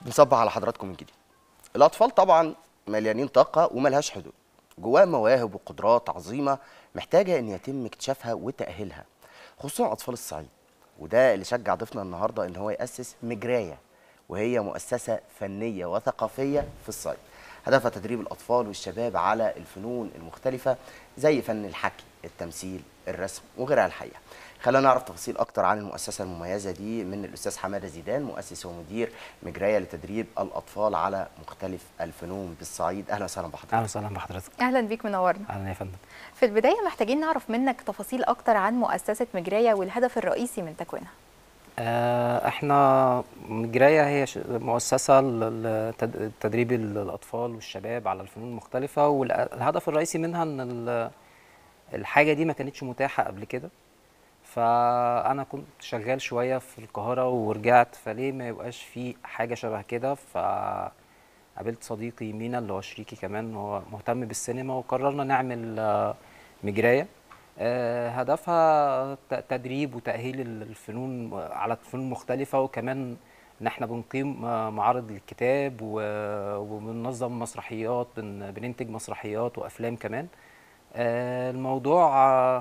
بنصبح على حضراتكم من جديد الاطفال طبعا مليانين طاقه وملهاش حدود جواهم مواهب وقدرات عظيمه محتاجه ان يتم اكتشافها وتاهيلها خصوصا اطفال الصعيد وده اللي شجع ضيفنا النهارده ان هو ياسس مجرايه وهي مؤسسه فنيه وثقافيه في الصعيد هدفها تدريب الاطفال والشباب على الفنون المختلفه زي فن الحكي التمثيل الرسم وغيرها الحقيقه خلينا نعرف تفاصيل اكتر عن المؤسسه المميزه دي من الاستاذ حماده زيدان مؤسس ومدير مجرايه لتدريب الاطفال على مختلف الفنون بالصعيد اهلا وسهلا بحضرتك اهلا وسهلا بحضرتك اهلا بيك منورنا اهلا يا فندم في البدايه محتاجين نعرف منك تفاصيل اكتر عن مؤسسه مجرايه والهدف الرئيسي من تكوينها آه، احنا مجرايه هي ش- مؤسسه لتدريب الاطفال والشباب على الفنون المختلفه والهدف الرئيسي منها ان ال- الحاجه دي ما كانتش متاحه قبل كده فانا كنت شغال شويه في القاهره ورجعت فليه ما يبقاش في حاجه شبه كده فقابلت صديقي مينا اللي هو شريكي كمان هو مهتم بالسينما وقررنا نعمل آه، مجرايه آه، هدفها ت- تدريب وتأهيل ال- الفنون على الفنون المختلفة وكمان إن إحنا بنقيم آه، معارض للكتاب و- وبننظم مسرحيات بن- بننتج مسرحيات وأفلام كمان آه، الموضوع آه،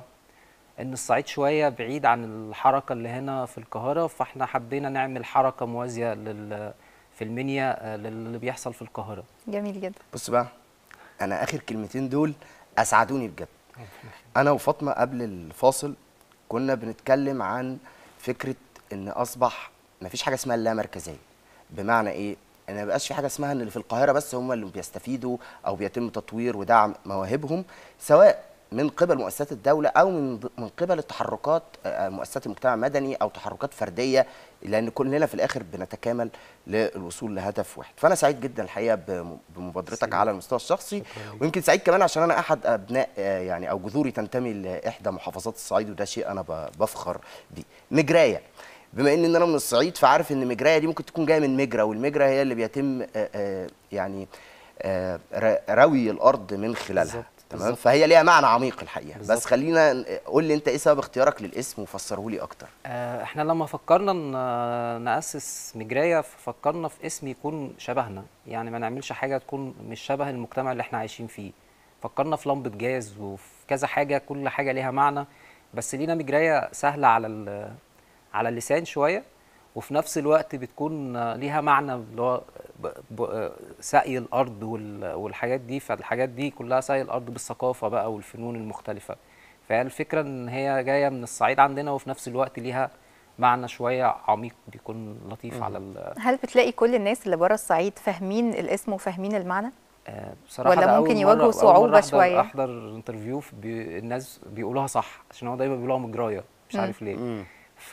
إن الصعيد شوية بعيد عن الحركة اللي هنا في القاهرة فإحنا حبينا نعمل حركة موازية لل في المنيا آه، للي بيحصل في القاهرة جميل جدا بص بقى انا اخر كلمتين دول اسعدوني بجد انا وفاطمه قبل الفاصل كنا بنتكلم عن فكره ان اصبح مفيش حاجه اسمها اللامركزيه بمعنى ايه ان ما بقاش في حاجه اسمها ان اللي في القاهره بس هم اللي بيستفيدوا او بيتم تطوير ودعم مواهبهم سواء من قبل مؤسسات الدوله او من من قبل التحركات آه، مؤسسات المجتمع المدني او تحركات فرديه لان كلنا في الاخر بنتكامل للوصول لهدف واحد فانا سعيد جدا الحقيقه بم- بمبادرتك على المستوى الشخصي ويمكن سعيد كمان عشان انا احد ابناء آه، يعني او جذوري تنتمي لاحدى محافظات الصعيد وده شيء انا ب- بفخر بيه مجرايه بما ان انا من الصعيد فعارف ان مجرايه دي ممكن تكون جايه من مجرى والمجرى هي اللي بيتم آه، آه، يعني آه، ر- روي الارض من خلالها بالظبط، تمام بالظبط. فهي ليها معنى عميق الحقيقه بس بالظبط. خلينا ن- قول لي انت ايه سبب اختيارك للاسم وفسره لي اكتر آه، احنا لما فكرنا ن- نأسس مجراية فكرنا في اسم يكون شبهنا يعني ما نعملش حاجة تكون مش شبه المجتمع اللي احنا عايشين فيه فكرنا في لمبة جاز وفي كذا حاجة كل حاجة ليها معنى بس لينا مجراية سهلة على ال- على اللسان شوية وفي نفس الوقت بتكون آه، ليها معنى اللي هو ب- ب- آه، سقي الأرض وال- والحاجات دي فالحاجات دي كلها سقي الأرض بالثقافة بقى والفنون المختلفة فهي الفكرة إن هي جاية من الصعيد عندنا وفي نفس الوقت ليها معنى شوية عميق بيكون لطيف على ال- هل بتلاقي كل الناس اللي بره الصعيد فاهمين الاسم وفاهمين المعنى آه، بصراحة ولا ده ممكن أول يواجهوا مرة- أول مرة صعوبة أحضر- شوية؟ أحضر انترفيو في بي الناس بيقولوها صح عشان هو دايما بيقولوها مجراية مش عارف ليه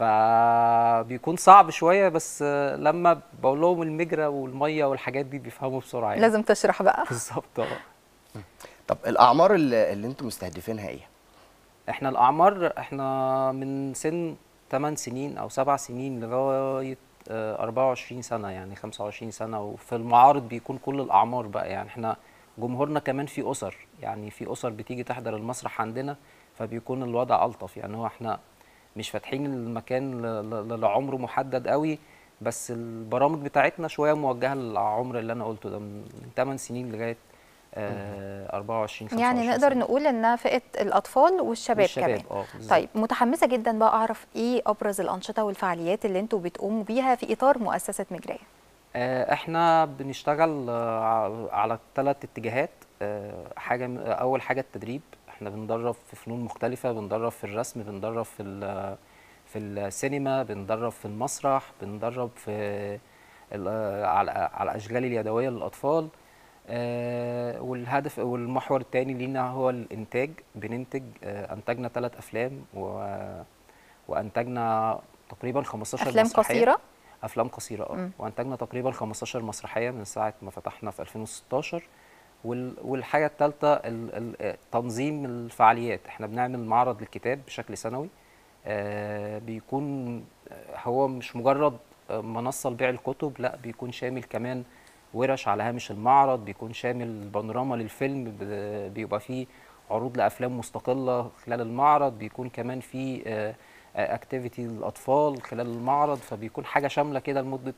فبيكون صعب شوية بس آه، لما بقول لهم المجرى والمية والحاجات دي بيفهموا بسرعة يعني لازم تشرح بقى بالظبط اه طب الاعمار اللي, اللي انتم مستهدفينها ايه احنا الاعمار احنا من سن 8 سنين او 7 سنين لغايه آه، 24 سنه يعني 25 سنه وفي المعارض بيكون كل الاعمار بقى يعني احنا جمهورنا كمان في اسر يعني في اسر بتيجي تحضر المسرح عندنا فبيكون الوضع الطف يعني هو احنا مش فاتحين المكان ل- ل- لعمر محدد قوي بس البرامج بتاعتنا شويه موجهه للعمر اللي انا قلته ده من 8 سنين لغايه آه 24 25 يعني نقدر سنة. نقول انها فئه الاطفال والشباب, والشباب، كمان اه بالظبط. طيب متحمسه جدا بقى اعرف ايه ابرز الانشطه والفعاليات اللي انتوا بتقوموا بيها في اطار مؤسسه مجرايه آه، احنا بنشتغل آه، ع- على ثلاث اتجاهات آه، حاجه م- اول حاجه التدريب احنا بندرب في فنون مختلفه بندرب في الرسم بندرب في ال- في السينما بندرب في المسرح بندرب في ال- آه، على على الاشغال اليدويه للاطفال آه، والهدف والمحور الثاني لينا هو الانتاج بننتج آه، انتجنا ثلاث افلام و- وانتجنا تقريبا 15 افلام مسرحية. قصيره افلام قصيره اه مم. وانتجنا تقريبا 15 مسرحيه من ساعه ما فتحنا في 2016 وال- والحاجه الثالثه تنظيم الفعاليات احنا بنعمل معرض للكتاب بشكل سنوي آه، بيكون آه، هو مش مجرد آه، منصه لبيع الكتب لا بيكون شامل كمان ورش على هامش المعرض بيكون شامل بانوراما للفيلم ب- بيبقى فيه عروض لافلام مستقله خلال المعرض بيكون كمان في اكتيفيتي للاطفال خلال المعرض فبيكون حاجه شامله كده لمده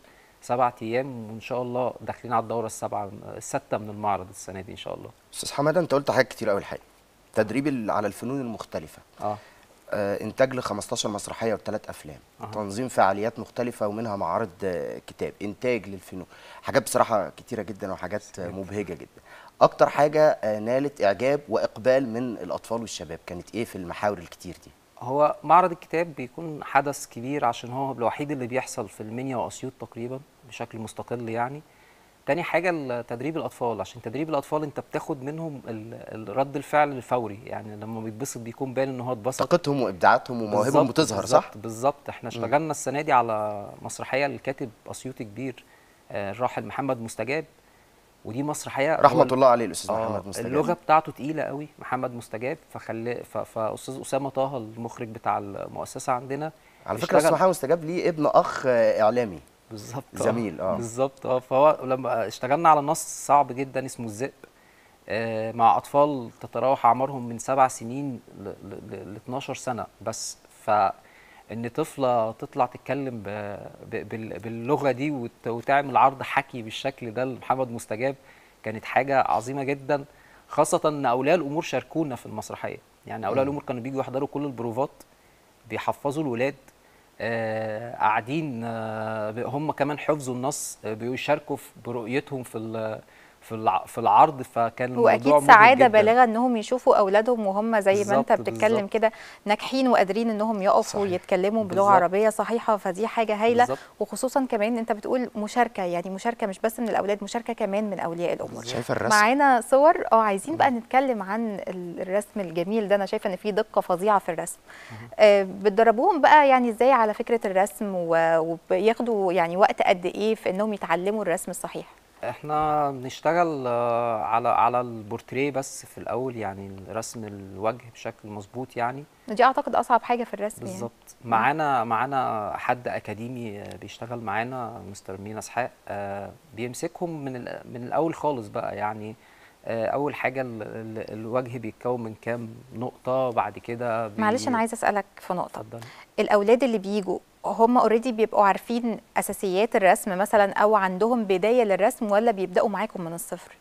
سبعة ايام وان شاء الله داخلين على الدوره السابعه السادسه من المعرض السنه دي ان شاء الله استاذ حماده انت قلت حاجات كتير قوي الحقيقه تدريب ال- على الفنون المختلفه اه آه، انتاج ل 15 مسرحيه وثلاث افلام أها. تنظيم فعاليات مختلفه ومنها معارض آه، كتاب انتاج للفنون حاجات بصراحه كتيره جدا وحاجات آه، مبهجه جدا اكتر حاجه آه، نالت اعجاب واقبال من الاطفال والشباب كانت ايه في المحاور الكتير دي هو معرض الكتاب بيكون حدث كبير عشان هو الوحيد اللي بيحصل في المنيا واسيوط تقريبا بشكل مستقل يعني تاني حاجة ال- تدريب الأطفال عشان تدريب الأطفال أنت بتاخد منهم ال- ال- رد الفعل الفوري يعني لما بيتبسط بيكون باين إن هو اتبسط طاقتهم وابداعاتهم ومواهبهم بالظبط- بتظهر صح بالظبط بالظبط احنا اشتغلنا السنة دي على مسرحية للكاتب أسيوطي كبير آه، الراحل محمد مستجاب ودي مسرحية هو رحمه ال- الله عليه الاستاذ آه، محمد مستجاب اللغه بتاعته تقيله قوي محمد مستجاب فخلي ف- فاستاذ اسامه طه المخرج بتاع المؤسسه عندنا على فكره استاذ اشتغل- محمد مستجاب ليه ابن اخ آه، اعلامي بالظبط آه. زميل، آه. بالظبط اه فهو لما اشتغلنا على نص صعب جدا اسمه الذئب آه، مع اطفال تتراوح اعمارهم من سبع سنين ل, ل, ل 12 سنه بس ف ان طفله تطلع تتكلم ب... ب... بال- باللغه دي وت... وتعمل عرض حكي بالشكل ده لمحمد مستجاب كانت حاجه عظيمه جدا خاصه ان اولياء الامور شاركونا في المسرحيه يعني اولياء الامور كانوا بيجوا يحضروا كل البروفات بيحفظوا الولاد آه، قاعدين آه، ب- هم كمان حفظوا النص آه، بيشاركوا في- برؤيتهم في ال- في الع- في العرض فكان الموضوع واكيد مبهج سعاده جداً. بالغه انهم يشوفوا اولادهم وهم زي ما انت بالظبط، بتتكلم بالظبط. كده ناجحين وقادرين انهم يقفوا صحيح. ويتكلموا بلغه بالظبط. عربيه صحيحه فدي حاجه هايله بالظبط. وخصوصا كمان انت بتقول مشاركه يعني مشاركه مش بس من الاولاد مشاركه كمان من اولياء الامور شايفه الرسم معانا صور اه عايزين بقى نتكلم عن ال- الرسم الجميل ده انا شايفه ان في دقه فظيعه في الرسم آه بتدربوهم بقى يعني ازاي على فكره الرسم و- وبياخدوا يعني وقت قد ايه في انهم يتعلموا الرسم الصحيح احنا بنشتغل آه، على على البورتريه بس في الاول يعني رسم الوجه بشكل مظبوط يعني دي اعتقد اصعب حاجه في الرسم يعني. بالظبط معانا معانا حد اكاديمي آه، بيشتغل معانا مستر مينا اسحاق آه، بيمسكهم من ال- من الاول خالص بقى يعني آه، اول حاجه ال- ال- الوجه بيتكون من كام نقطه بعد كده بي- معلش انا عايزه اسالك في نقطه اتفضل الاولاد اللي بيجوا هم اوريدي بيبقوا عارفين اساسيات الرسم مثلا او عندهم بدايه للرسم ولا بيبداوا معاكم من الصفر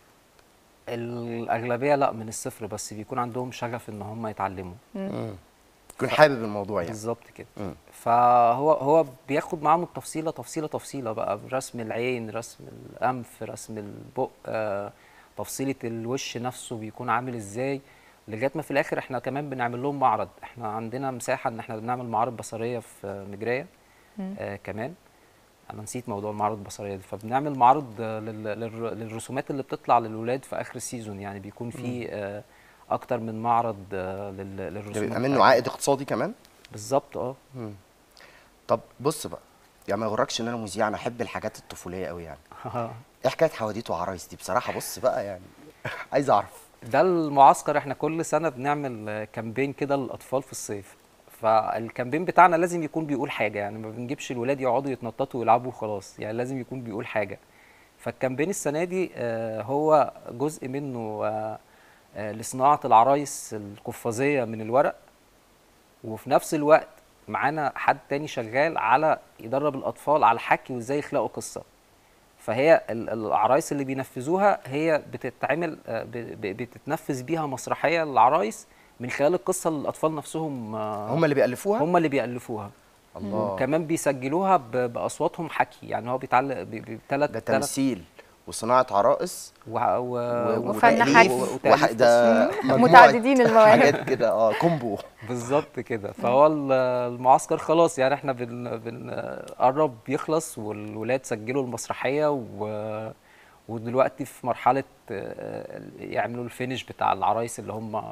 الاغلبيه لا من الصفر بس بيكون عندهم شغف ان هم يتعلموا مم. يكون حابب الموضوع يعني بالظبط كده مم. فهو هو بياخد معاهم التفصيله تفصيله تفصيله بقى رسم العين رسم الانف رسم البق آه، تفصيله الوش نفسه بيكون عامل ازاي لغايه ما في الاخر احنا كمان بنعمل لهم معرض احنا عندنا مساحه ان احنا بنعمل معارض بصريه في مجريه آه كمان انا نسيت موضوع المعارض البصريه دي فبنعمل معرض آه، لل- للر- للرسومات اللي بتطلع للولاد في اخر السيزون يعني بيكون في آه اكتر من معرض آه لل- ده للرسومات بيبقى منه بتاعتهم. عائد اقتصادي كمان بالظبط اه طب بص بقى يعني ما يغركش ان انا مذيع انا احب الحاجات الطفوليه قوي يعني ايه حكايه حواديت وعرايس دي بصراحه بص بقى يعني عايز اعرف ده المعسكر احنا كل سنه بنعمل آه، كامبين كده للاطفال في الصيف فالكامبين بتاعنا لازم يكون بيقول حاجه يعني ما بنجيبش الولاد يقعدوا يتنططوا ويلعبوا وخلاص يعني لازم يكون بيقول حاجه فالكامبين السنه دي آه، هو جزء منه آه، آه، لصناعه العرايس القفازيه من الورق وفي نفس الوقت معانا حد تاني شغال على يدرب الاطفال على الحكي وازاي يخلقوا قصه فهي ال- العرايس اللي بينفذوها هي بتتعمل آه، ب- ب- بتتنفذ بيها مسرحيه للعرايس من خلال القصه اللي الاطفال نفسهم آه، هم اللي بيالفوها هم اللي بيالفوها الله وكمان بيسجلوها ب- باصواتهم حكي يعني هو بيتعلق بثلاث ده تمثيل وصناعه عرائس و... و... وفن وتأليف حكي. وتأليف وح- ده مجموعة متعددين المواهب. حاجات كده اه كومبو بالظبط كده فهو ال- المعسكر خلاص يعني احنا بن بنقرب يخلص والولاد سجلوا المسرحيه و ودلوقتي في مرحله آه، يعملوا الفينش بتاع العرايس اللي هم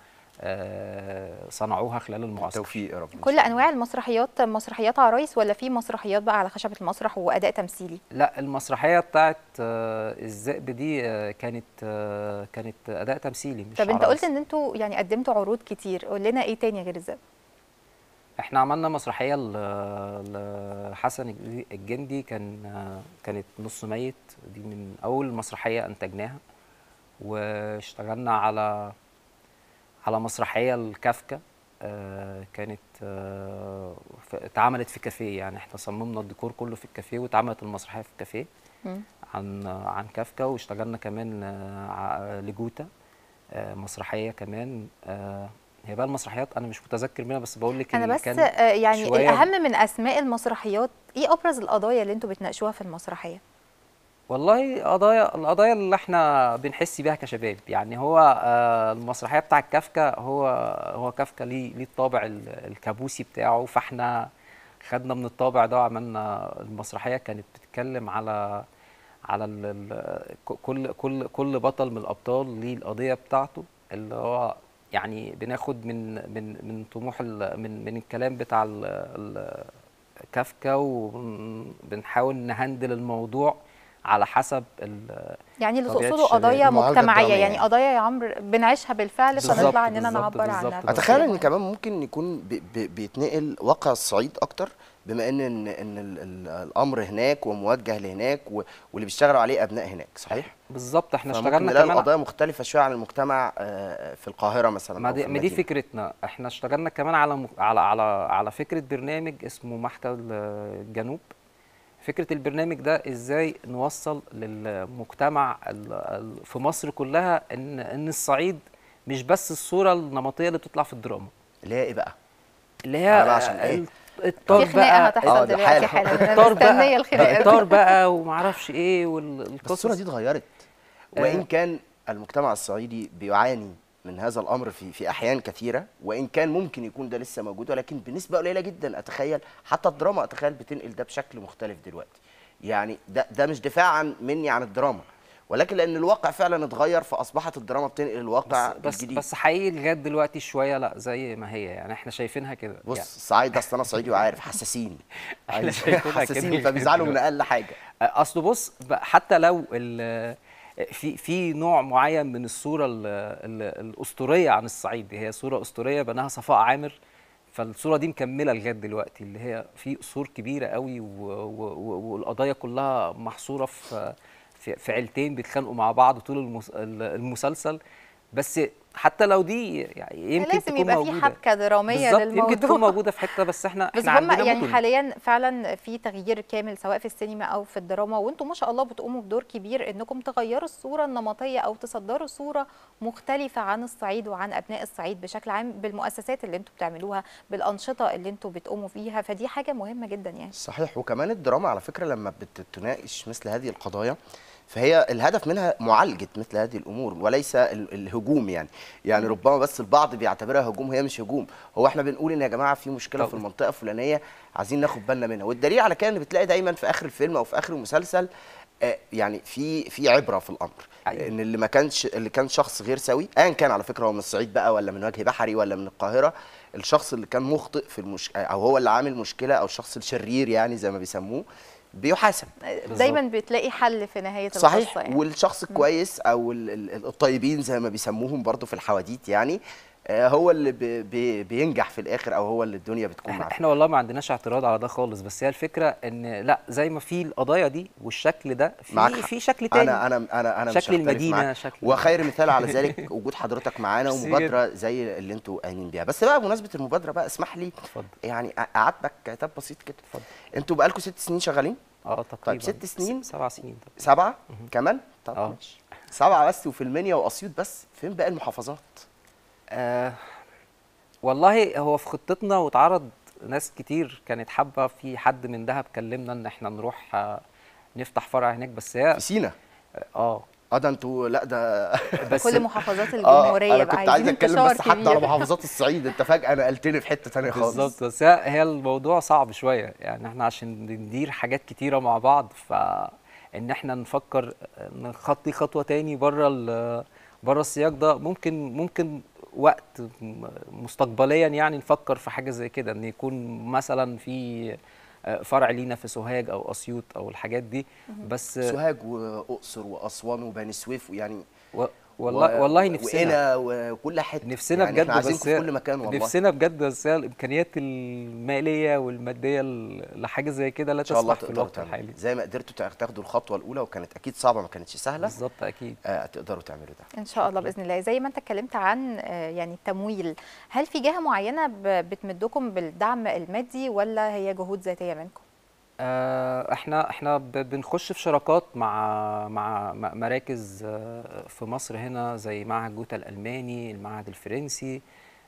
آه، صنعوها خلال المعسكر توفيق يا رب إن كل شاء الله. انواع المسرحيات مسرحيات عرايس ولا في مسرحيات بقى على خشبه المسرح واداء تمثيلي لا المسرحيه بتاعت آه، الذئب دي آه، كانت آه، كانت اداء تمثيلي مش طب انت عرايس. قلت ان انتوا يعني قدمتوا عروض كتير قول لنا ايه تاني غير الذئب احنا عملنا مسرحيه ل- لحسن الج- الجندي كان كانت نص ميت دي من اول مسرحيه انتجناها واشتغلنا على على مسرحيه لكافكا آه، كانت آه، ف- اتعملت في كافيه يعني احنا صممنا الديكور كله في الكافيه واتعملت المسرحيه في الكافيه مم. عن عن كافكا واشتغلنا كمان آه، ع- لجوتا آه، مسرحيه كمان آه، هي بقى المسرحيات انا مش متذكر منها بس بقول لك انا اللي بس كان آه، يعني شوية- الاهم من اسماء المسرحيات ايه ابرز القضايا اللي انتوا بتناقشوها في المسرحيه والله قضايا القضايا اللي احنا بنحس بيها كشباب يعني هو آه، المسرحيه بتاع كافكا هو هو كافكا ليه ليه الطابع ال- الكابوسي بتاعه فاحنا خدنا من الطابع ده وعملنا المسرحيه كانت بتتكلم على على ال ال كل كل كل بطل من الابطال ليه القضيه بتاعته اللي هو يعني بناخد من من من طموح ال- من من الكلام بتاع ال ال كافكا وبنحاول نهندل الموضوع على حسب ال- يعني اللي طبيعة تقصده الشباب. قضايا المعالجة مجتمعيه الدرامية يعني يعني. قضايا يا عمرو بنعيشها بالفعل بالظبط، فنطلع اننا بالظبط، نعبر عنها بالظبط. في اتخيل ان الفيلم. كمان ممكن يكون بي بي بيتنقل واقع الصعيد اكتر بما ان ان, إن ال ال الامر هناك وموجه لهناك و- واللي بيشتغلوا عليه ابناء هناك صحيح بالظبط احنا فممكن اشتغلنا نلاقي كمان القضايا مختلفه شويه عن المجتمع آه، في القاهره مثلا ما أو دي, في ما دي المدينة. فكرتنا احنا اشتغلنا كمان على م- على على على فكره برنامج اسمه محكى الجنوب فكره البرنامج ده ازاي نوصل للمجتمع ال- ال- في مصر كلها ان ان الصعيد مش بس الصوره النمطيه اللي بتطلع في الدراما اللي هي ايه بقى اللي أنا هي بقى عشان إيه؟ ال- الطار في خناقه بقى آه، هتحصل ده دلوقتي حالا. حالا انا الطار مستنيه بقى الخناقه الطار دي. بقى ومعرفش ايه بس والقصص الصوره دي اتغيرت وان كان المجتمع الصعيدي بيعاني من هذا الامر في في احيان كثيره وان كان ممكن يكون ده لسه موجود ولكن بنسبه قليله جدا اتخيل حتى الدراما اتخيل بتنقل ده بشكل مختلف دلوقتي يعني ده ده مش دفاعا مني عن الدراما ولكن لان الواقع فعلا اتغير فاصبحت الدراما بتنقل الواقع بس بس, الجديد بس حقيقي لغايه دلوقتي شويه لا زي ما هي يعني احنا شايفينها كده بص يعني الصعايده اصل انا صعيدي وعارف حساسين إحنا شايفينها كده حساسين فبيزعلوا من اقل حاجه اصل بص بقى حتى لو ال- في في نوع معين من الصوره ال ال الاسطوريه عن الصعيد هي صوره اسطوريه بناها صفاء عامر فالصوره دي مكمله لغايه دلوقتي اللي هي في قصور كبيره قوي و- و- و- والقضايا كلها محصوره في في, في عيلتين بيتخانقوا مع بعض طول المس- المسلسل بس حتى لو دي يعني يمكن لازم تكون يبقى في موجوده حبكه دراميه بالظبط يمكن تكون للموضوع موجوده في حته بس احنا بس احنا هم عندنا يعني مدن. حاليا فعلا في تغيير كامل سواء في السينما او في الدراما وانتم ما شاء الله بتقوموا بدور كبير انكم تغيروا الصوره النمطيه او تصدروا صوره مختلفه عن الصعيد وعن ابناء الصعيد بشكل عام بالمؤسسات اللي انتم بتعملوها بالانشطه اللي انتم بتقوموا فيها فدي حاجه مهمه جدا يعني صحيح وكمان الدراما على فكره لما بتناقش مثل هذه القضايا فهي الهدف منها معالجه مثل هذه الامور وليس ال- الهجوم يعني يعني ربما بس البعض بيعتبرها هجوم هي مش هجوم هو احنا بنقول ان يا جماعه في مشكله طب- في المنطقه الفلانيه عايزين ناخد بالنا منها والدليل على كده ان بتلاقي دايما في اخر الفيلم او في اخر المسلسل آه، يعني في في عبره في الامر أيوة. ان اللي ما كانش اللي كان شخص غير سوي ايا كان على فكره هو من الصعيد بقى ولا من وجه بحري ولا من القاهره الشخص اللي كان مخطئ في المش... او هو اللي عامل مشكله او الشخص الشرير يعني زي ما بيسموه بيحاسب دايما بتلاقي حل في نهايه صحيح القصه يعني. والشخص الكويس او ال- ال- الطيبين زي ما بيسموهم برضو في الحواديت يعني آه، هو اللي بي بي بينجح في الاخر او هو اللي الدنيا بتكون احنا, معاه احنا والله ما عندناش اعتراض على ده خالص بس هي الفكره ان لا زي ما في القضايا دي والشكل ده معاك في حق. في شكل تاني انا انا انا انا مش شكل هختلف المدينة، معاك. شكل- وخير مثال على ذلك وجود حضرتك معانا ميرسي ومبادره زي اللي انتوا قايمين بيها بس بقى بمناسبه المبادره بقى اسمح لي اتفضل. يعني اعاتبك عتاب بسيط كده اتفضل. انتوا بقالكم ست سنين شغالين اه تقريبا طيب ست سنين؟ س- سبع سنين طب. سبعه كمان طب اه. ماشي سبعه بس وفي المنيا واسيوط بس فين باقي المحافظات آه والله هو في خطتنا واتعرض ناس كتير كانت حابه في حد من دهب كلمنا ان احنا نروح آه نفتح فرع هناك بس هي في سينا اه اه ده انتوا لا ده بس كل محافظات اه الجمهوريه انا بقى كنت عايز عايزين اتكلم انتشار بس حتى على كبير. محافظات الصعيد انت فجاه نقلتني في حته تانية خالص بالظبط بس هي هي الموضوع صعب شويه يعني احنا عشان ندير حاجات كتيره مع بعض فان احنا نفكر نخطي خطوه تاني بره ال- بره السياق ده ممكن ممكن وقت م- مستقبليا يعني نفكر في حاجه زي كده ان يكون مثلا في فرع لينا في سوهاج او اسيوط او الحاجات دي بس سوهاج واقصر واسوان وبني سويف يعني و- والله- والله نفسنا. وقنا وكل حته نفسنا يعني بجد احنا عايزينكم بس في كل مكان والله نفسنا بجد بس هي الامكانيات الماليه والماديه ل- لحاجه زي كده لا ان شاء الله تسمح في تقدروا الوقت تعملوا الحالي زي ما قدرتوا تاخ- تاخدوا الخطوه الاولى وكانت اكيد صعبه ما كانتش سهله بالظبط اكيد آه تقدروا تعملوا ده ان شاء الله باذن الله زي ما انت اتكلمت عن آه، يعني التمويل هل في جهه معينه ب- بتمدكم بالدعم المادي ولا هي جهود ذاتيه منكم آه، احنا احنا ب- بنخش في شراكات مع مع م- مراكز آه، في مصر هنا زي معهد جوتا الالماني المعهد الفرنسي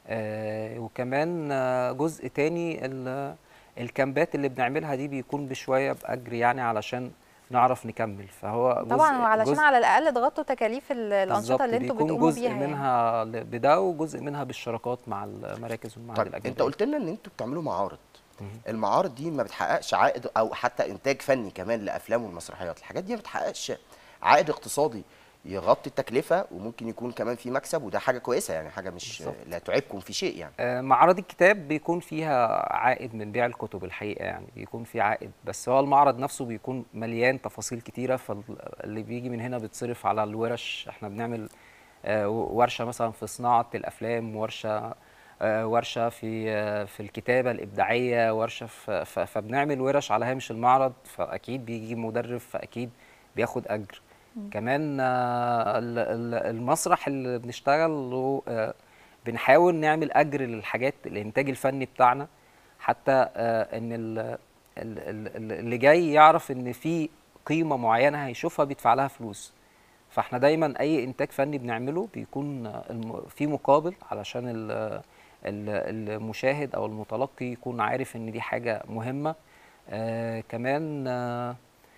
آه، وكمان آه، جزء تاني ال- الكامبات اللي بنعملها دي بيكون بشويه باجر يعني علشان نعرف نكمل فهو طبعا جزء وعلشان جزء على الاقل تغطوا تكاليف ال- بالظبط الانشطه اللي انتم بيكون بتقوموا جزء بيها يعني. منها ل- بده وجزء منها بالشراكات مع المراكز والمعاهد طيب الاجنبيه انت قلت لنا ان انتوا بتعملوا معارض المعارض دي ما بتحققش عائد او حتى انتاج فني كمان لافلام والمسرحيات الحاجات دي ما بتحققش عائد اقتصادي يغطي التكلفه وممكن يكون كمان في مكسب وده حاجه كويسه يعني حاجه مش بالظبط. لا تعيبكم في شيء يعني آه، معرض الكتاب بيكون فيها عائد من بيع الكتب الحقيقة يعني بيكون في عائد بس هو المعرض نفسه بيكون مليان تفاصيل كتيرة فاللي بيجي من هنا بيتصرف على الورش احنا بنعمل آه، ورشة مثلا في صناعة الأفلام ورشة آه، ورشة في آه، في الكتابة الإبداعية ورشة في ف- فبنعمل ورش على هامش المعرض فأكيد بيجي مدرب فأكيد بياخد أجر كمان آه، ال- ال- المسرح اللي بنشتغل له آه، بنحاول نعمل اجر للحاجات الانتاج الفني بتاعنا حتى آه، ان ال- ال- ال- ال- اللي جاي يعرف ان في قيمه معينه هيشوفها بيدفع لها فلوس فاحنا دايما اي انتاج فني بنعمله بيكون آه، الم- في مقابل علشان ال- ال- المشاهد او المتلقي يكون عارف ان دي حاجه مهمه آه كمان آه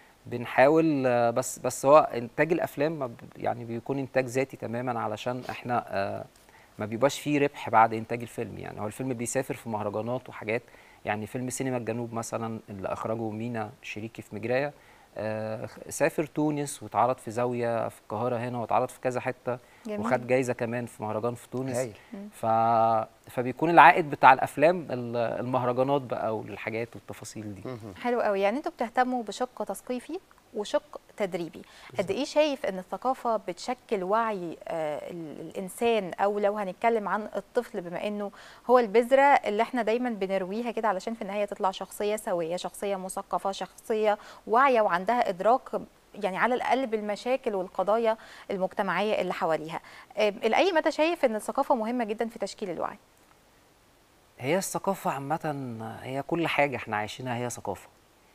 بنحاول آه، بس بس هو انتاج الافلام ما ب- يعني بيكون انتاج ذاتي تماما علشان احنا آه، ما بيبقاش فيه ربح بعد انتاج الفيلم يعني هو الفيلم بيسافر في مهرجانات وحاجات يعني فيلم سينما الجنوب مثلا اللي اخرجه مينا شريكي في مجرايه آه، سافر تونس واتعرض في زاويه في القاهره هنا واتعرض في كذا حته جميل. وخد جايزه كمان في مهرجان في تونس هايل. ف... فبيكون العائد بتاع الافلام ال- المهرجانات بقى والحاجات والتفاصيل دي حلو قوي يعني انتوا بتهتموا بشق تثقيفي وشق تدريبي قد ايه شايف ان الثقافه بتشكل وعي آه ال- الانسان او لو هنتكلم عن الطفل بما انه هو البذره اللي احنا دايما بنرويها كده علشان في النهايه تطلع شخصيه سويه شخصيه مثقفه شخصيه واعيه وعندها ادراك يعني على الاقل بالمشاكل والقضايا المجتمعيه اللي حواليها آه، لاي مدى شايف ان الثقافه مهمه جدا في تشكيل الوعي هي الثقافة عامة هي كل حاجة احنا عايشينها هي ثقافة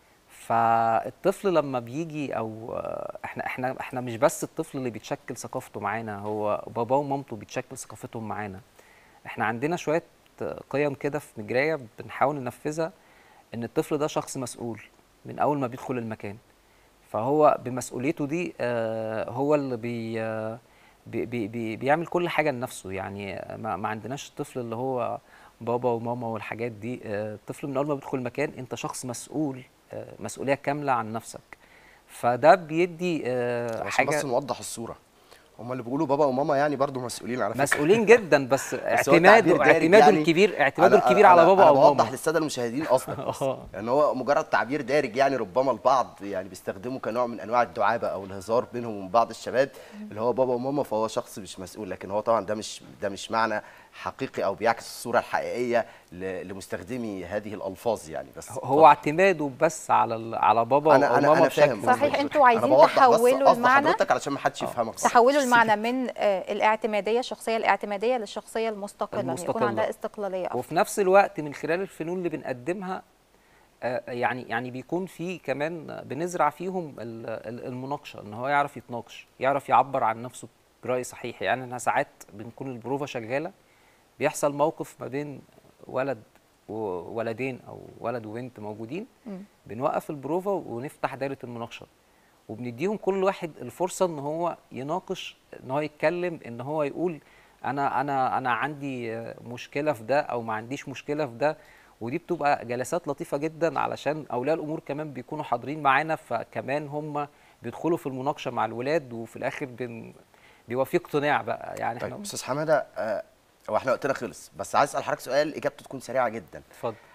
فالطفل لما بيجي او آه، احنا احنا احنا مش بس الطفل اللي بيتشكل ثقافته معانا هو باباه ومامته بيتشكل ثقافتهم معانا احنا عندنا شوية قيم كده في مجراية بنحاول ننفذها ان الطفل ده شخص مسؤول من اول ما بيدخل المكان فهو بمسؤوليته دي آه، هو اللي بي آه، بي بي بي بيعمل كل حاجه لنفسه يعني ما, ما عندناش الطفل اللي هو بابا وماما والحاجات دي آه، الطفل من اول ما بيدخل المكان انت شخص مسؤول آه، مسؤوليه كامله عن نفسك فده بيدي آه، عشان حاجه بس نوضح الصوره هم اللي بيقولوا بابا وماما يعني برضو مسؤولين على فكره مسؤولين جدا بس بس هو اعتماده تعبير دارج اعتماده يعني. الكبير اعتماده أنا- الكبير أنا- على بابا انا او بوضح ماما للساده المشاهدين اصلا بس آه. لان هو مجرد تعبير دارج يعني ربما البعض يعني بيستخدمه كنوع من انواع الدعابه او الهزار بينهم وبين بعض الشباب اللي هو بابا وماما فهو شخص مش مسؤول لكن هو طبعا ده مش ده مش معنى حقيقي او بيعكس الصوره الحقيقيه ل- لمستخدمي هذه الالفاظ يعني بس هو اعتماده بس على ال- على بابا انا او انا ماما انا بشكل فاهم صحيح، قصدك. انتوا أنا عايزين بوضح بس تحولوا قصد المعنى. حضرتك علشان ما حدش يفهمك صح. تحولوا المعنى من آه، الاعتماديه الشخصيه الاعتماديه للشخصيه المستقله إن يكون المستقلة. عندها استقلاليه أكتر. وفي نفس الوقت من خلال الفنون اللي بنقدمها آه، يعني يعني بيكون في كمان بنزرع فيهم ال- ال- المناقشه ان هو يعرف يتناقش يعرف يعبر عن نفسه براي صحيح يعني انا ساعات بنكون البروفه شغاله بيحصل موقف ما بين ولد وولدين او ولد وبنت موجودين بنوقف البروفه ونفتح دايره المناقشه وبنديهم كل واحد الفرصه ان هو يناقش ان هو يتكلم ان هو يقول انا انا انا عندي آه، مشكله في ده او ما عنديش مشكله في ده ودي بتبقى جلسات لطيفه جدا علشان اولياء الامور كمان بيكونوا حاضرين معانا فكمان هم بيدخلوا في المناقشه مع الولاد وفي الاخر بن بيبقى في اقتناع بقى يعني طيب احنا استاذ حماده آه، هو احنا وقتنا خلص بس عايز اسال حضرتك سؤال اجابته تكون سريعه جدا اتفضل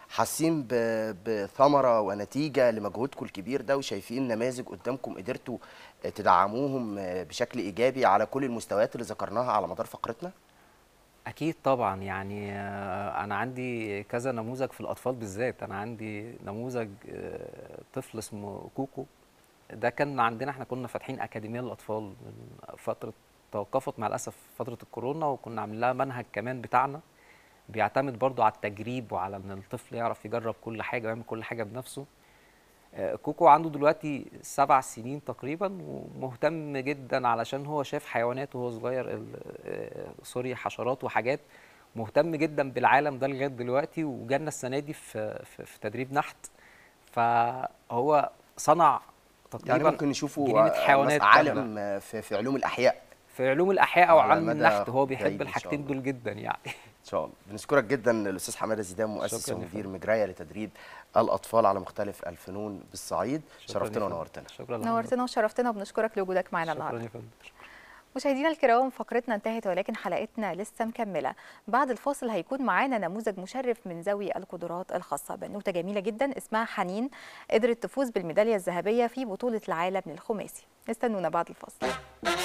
حاسين ب- بثمره ونتيجه لمجهودكم الكبير ده وشايفين نماذج قدامكم قدرتوا تدعموهم بشكل ايجابي على كل المستويات اللي ذكرناها على مدار فقرتنا اكيد طبعا يعني آه، انا عندي كذا نموذج في الاطفال بالذات انا عندي نموذج آه، طفل اسمه كوكو ده كان عندنا احنا كنا فاتحين اكاديميه للاطفال من فتره توقفت مع الاسف فتره الكورونا وكنا عاملين لها منهج كمان بتاعنا بيعتمد برضو على التجريب وعلى ان الطفل يعرف يجرب كل حاجه ويعمل كل حاجه بنفسه آه، كوكو عنده دلوقتي سبع سنين تقريبا ومهتم جدا علشان هو شاف حيوانات وهو صغير ال- آه، سوري حشرات وحاجات مهتم جدا بالعالم ده لغايه دلوقتي وجالنا السنه دي في في, في تدريب نحت فهو صنع تقريبا يعني ممكن نشوفوا جنينة حيوانات مثلا كاملة. عالم في, في علوم الاحياء في علوم الاحياء او على علم مدى النحت هو بعيد بيحب إن شاء الحاجتين الله. دول جدا يعني ان شاء الله بنشكرك جدا الاستاذ حماده زيدان مؤسس شكراً يا ومدير فندم. مجرية لتدريب الاطفال على مختلف الفنون بالصعيد شكراً شرفتنا يا فندم. ونورتنا شكرا لحضرتك. نورتنا وشرفتنا وبنشكرك لوجودك معنا شكرا النهارده يا فندم مشاهدينا الكرام فقرتنا انتهت ولكن حلقتنا لسه مكمله بعد الفاصل هيكون معانا نموذج مشرف من ذوي القدرات الخاصه بنوته جميله جدا اسمها حنين قدرت تفوز بالميداليه الذهبيه في بطوله العالم للخماسي استنونا بعد الفاصل